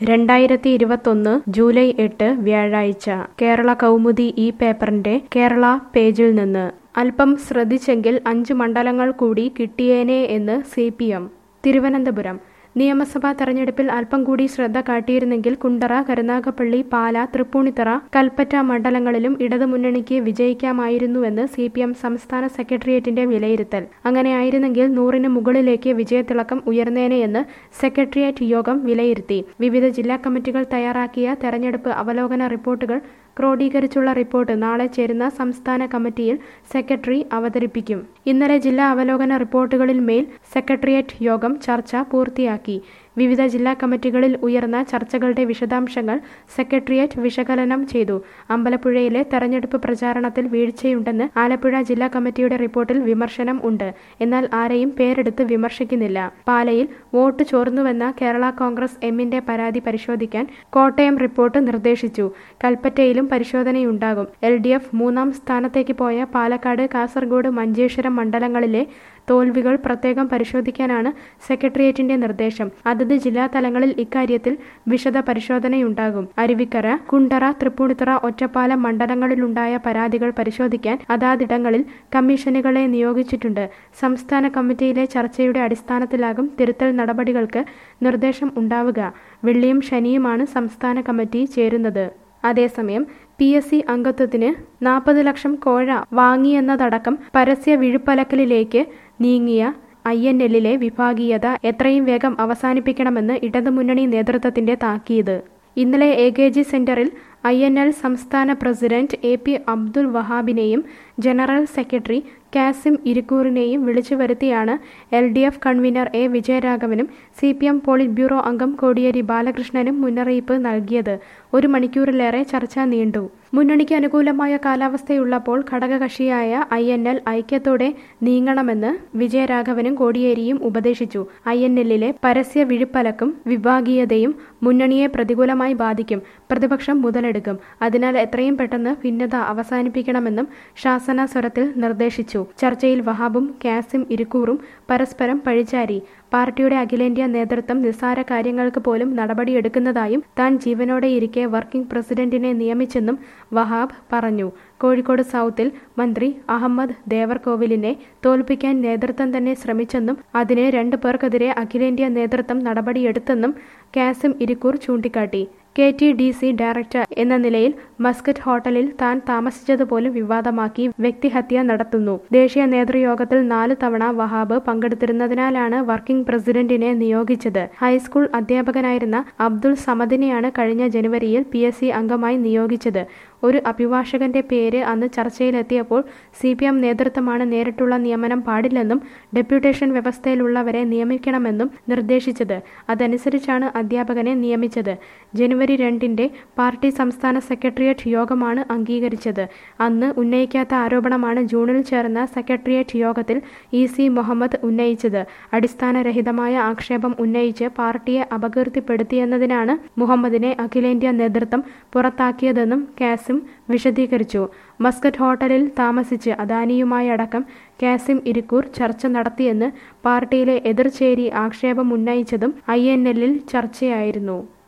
രണ്ടായിരത്തി ഇരുപത്തൊന്ന് ജൂലൈ എട്ട് വ്യാഴാഴ്ച കേരള കൗമുദി ഈ പേപ്പറിന്റെ കേരള പേജിൽ നിന്ന് അല്പം ശ്രദ്ധിച്ചെങ്കിൽ അഞ്ച് മണ്ഡലങ്ങൾ കൂടി കിട്ടിയേനെ എന്ന് സി പി എം തിരുവനന്തപുരം നിയമസഭാ തെരഞ്ഞെടുപ്പിൽ അല്പം കൂടി ശ്രദ്ധ കാട്ടിയിരുന്നെങ്കിൽ കുണ്ടറ കരുനാഗപ്പള്ളി പാല തൃപ്പൂണിത്തറ കൽപ്പറ്റ മണ്ഡലങ്ങളിലും ഇടതുമുന്നണിക്ക് വിജയിക്കാമായിരുന്നുവെന്ന് സി പി എം സംസ്ഥാന സെക്രട്ടേറിയറ്റിന്റെ വിലയിരുത്തൽ അങ്ങനെയായിരുന്നെങ്കിൽ നൂറിന് മുകളിലേക്ക് വിജയത്തിളക്കം ഉയർന്നേനെയെന്ന് സെക്രട്ടേറിയറ്റ് യോഗം വിലയിരുത്തി വിവിധ ജില്ലാ കമ്മിറ്റികൾ തയ്യാറാക്കിയ തെരഞ്ഞെടുപ്പ് അവലോകന റിപ്പോർട്ടുകൾ ക്രോഡീകരിച്ചുള്ള റിപ്പോർട്ട് നാളെ ചേരുന്ന സംസ്ഥാന കമ്മിറ്റിയിൽ സെക്രട്ടറി അവതരിപ്പിക്കും ഇന്നലെ ജില്ലാ അവലോകന റിപ്പോർട്ടുകളിൽ മേൽ സെക്രട്ടേറിയറ്റ് യോഗം ചർച്ച പൂർത്തിയാക്കി വിവിധ ജില്ലാ കമ്മിറ്റികളിൽ ഉയർന്ന ചർച്ചകളുടെ വിശദാംശങ്ങൾ സെക്രട്ടേറിയറ്റ് വിശകലനം ചെയ്തു അമ്പലപ്പുഴയിലെ തെരഞ്ഞെടുപ്പ് പ്രചാരണത്തിൽ വീഴ്ചയുണ്ടെന്ന് ആലപ്പുഴ ജില്ലാ കമ്മിറ്റിയുടെ റിപ്പോർട്ടിൽ വിമർശനം ഉണ്ട് എന്നാൽ ആരെയും പേരെടുത്ത് വിമർശിക്കുന്നില്ല പാലയിൽ വോട്ട് ചോർന്നുവെന്ന കേരള കോൺഗ്രസ് എമ്മിന്റെ പരാതി പരിശോധിക്കാൻ കോട്ടയം റിപ്പോർട്ട് നിർദ്ദേശിച്ചു കൽപ്പറ്റയിലും പരിശോധനയുണ്ടാകും എൽ ഡി എഫ് മൂന്നാം സ്ഥാനത്തേക്ക് പോയ പാലക്കാട് കാസർഗോഡ് മഞ്ചേശ്വരം മണ്ഡലങ്ങളിലെ തോൽവികൾ പ്രത്യേകം പരിശോധിക്കാനാണ് സെക്രട്ടേറിയറ്റിന്റെ നിർദ്ദേശം അതത് ജില്ലാ തലങ്ങളിൽ ഇക്കാര്യത്തിൽ വിശദ പരിശോധനയുണ്ടാകും അരുവിക്കര കുണ്ടറ തൃപ്പൂണിത്തുറ ഒറ്റപ്പാലം മണ്ഡലങ്ങളിലുണ്ടായ പരാതികൾ പരിശോധിക്കാൻ അതാതിടങ്ങളിൽ കമ്മീഷനുകളെ നിയോഗിച്ചിട്ടുണ്ട് സംസ്ഥാന കമ്മിറ്റിയിലെ ചർച്ചയുടെ അടിസ്ഥാനത്തിലാകും തിരുത്തൽ നടപടികൾക്ക് നിർദ്ദേശം ഉണ്ടാവുക വെള്ളിയും ശനിയുമാണ് സംസ്ഥാന കമ്മിറ്റി ചേരുന്നത് അതേസമയം പി എസ് സി അംഗത്വത്തിന് നാൽപ്പത് ലക്ഷം കോഴ വാങ്ങിയെന്നതടക്കം പരസ്യ വിഴുപ്പലക്കലിലേക്ക് നീങ്ങിയ ഐ എൻ എല്ലിലെ വിഭാഗീയത എത്രയും വേഗം അവസാനിപ്പിക്കണമെന്ന് ഇടതുമുന്നണി നേതൃത്വത്തിന്റെ താക്കീത് ഇന്നലെ എ കെ ജി സെന്ററിൽ ഐ എൻ എൽ സംസ്ഥാന പ്രസിഡന്റ് എ പി അബ്ദുൽ വഹാബിനെയും ജനറൽ സെക്രട്ടറി കാസിം ഇരിക്കൂറിനെയും വിളിച്ചു വരുത്തിയാണ് L D F convener A വിജയരാഘവനും C P M politburo അംഗം കോടിയേരി ബാലകൃഷ്ണനും മുന്നറിയിപ്പ് നൽകിയത് ഒരു മണിക്കൂറിലേറെ ചർച്ച നീണ്ടു മുന്നണിക്ക് അനുകൂലമായ കാലാവസ്ഥയുള്ളപ്പോൾ ഘടകകക്ഷിയായ ഐ എൻ എൽ ഐക്യത്തോടെ നീങ്ങണമെന്ന് വിജയരാഘവനും കോടിയേരിയും ഉപദേശിച്ചു ഐ എൻ എല്ലിലെ പരസ്യ വിഴുപ്പലക്കും വിഭാഗീയതയും മുന്നണിയെ പ്രതികൂലമായി ബാധിക്കും പ്രതിപക്ഷം മുതലെടുക്കും അതിനാൽ എത്രയും പെട്ടെന്ന് ഭിന്നത അവസാനിപ്പിക്കണമെന്നും ശാസന സ്വരത്തിൽ നിർദ്ദേശിച്ചു ചർച്ചയിൽ വഹാബും കാസിം ഇരിക്കൂറും പരസ്പരം പഴിചാരി പാർട്ടിയുടെ അഖിലേന്ത്യാ നേതൃത്വം നിസ്സാര കാര്യങ്ങൾക്ക് പോലും നടപടിയെടുക്കുന്നതായും താൻ ജീവനോടെയിരിക്കെ വർക്കിംഗ് പ്രസിഡന്റിനെ നിയമിച്ചെന്നും വഹാബ് പറഞ്ഞു കോഴിക്കോട് സൗത്തിൽ മന്ത്രി അഹമ്മദ് ദേവർകോവിലിനെ തോൽപ്പിക്കാൻ നേതൃത്വം തന്നെ ശ്രമിച്ചെന്നും അതിന് രണ്ടു പേർക്കെതിരെ അഖിലേന്ത്യാ നേതൃത്വം നടപടിയെടുത്തെന്നും കാസിം ഇരിക്കൂർ ചൂണ്ടിക്കാട്ടി K T D C director എന്ന നിലയിൽ മസ്കറ്റ് ഹോട്ടലിൽ താൻ താമസിച്ചതുപോലും വിവാദമാക്കി വ്യക്തിഹത്യ നടത്തുന്നു ദേശീയ നേതൃയോഗത്തിൽ നാല് തവണ വഹാബ് പങ്കെടുത്തിരുന്നതിനാലാണ് വർക്കിംഗ് പ്രസിഡന്റിനെ നിയോഗിച്ചത് ഹൈസ്കൂൾ അധ്യാപകനായിരുന്ന അബ്ദുൾ സമദിനെയാണ് കഴിഞ്ഞ ജനുവരിയിൽ പി എസ് സി അംഗമായി നിയോഗിച്ചത് ഒരു അഭിഭാഷകന്റെ പേര് അന്ന് ചർച്ചയിലെത്തിയപ്പോൾ സി പി എം നേതൃത്വമാണ് നേരിട്ടുള്ള നിയമനം പാടില്ലെന്നും ഡെപ്യൂട്ടേഷൻ വ്യവസ്ഥയിലുള്ളവരെ നിയമിക്കണമെന്നും നിർദ്ദേശിച്ചത് അതനുസരിച്ചാണ് അധ്യാപകനെ നിയമിച്ചത് ജനുവരി രണ്ടിന്റെ പാർട്ടി സംസ്ഥാന സെക്രട്ടേറിയറ്റ് യോഗമാണ് അംഗീകരിച്ചത് അന്ന് ഉന്നയിക്കാത്ത ആരോപണമാണ് ജൂണിൽ ചേർന്ന സെക്രട്ടേറിയറ്റ് യോഗത്തിൽ ഇ സി മുഹമ്മദ് ഉന്നയിച്ചത് അടിസ്ഥാനരഹിതമായ ആക്ഷേപം ഉന്നയിച്ച് പാർട്ടിയെ അപകീർത്തിപ്പെടുത്തിയെന്നതിനാണ് മുഹമ്മദിനെ അഖിലേന്ത്യാ നേതൃത്വം പുറത്താക്കിയതെന്നും കാസിം വിശദീകരിച്ചു മസ്കറ്റ് ഹോട്ടലിൽ താമസിച്ച് അദാനിയുമായടക്കം കാസിം ഇരിക്കൂർ ചർച്ച നടത്തിയെന്ന് പാർട്ടിയിലെ എതിർചേരി ആക്ഷേപം ഉന്നയിച്ചതും ഐ എൻ എല്ലിൽ ചർച്ചയായിരുന്നു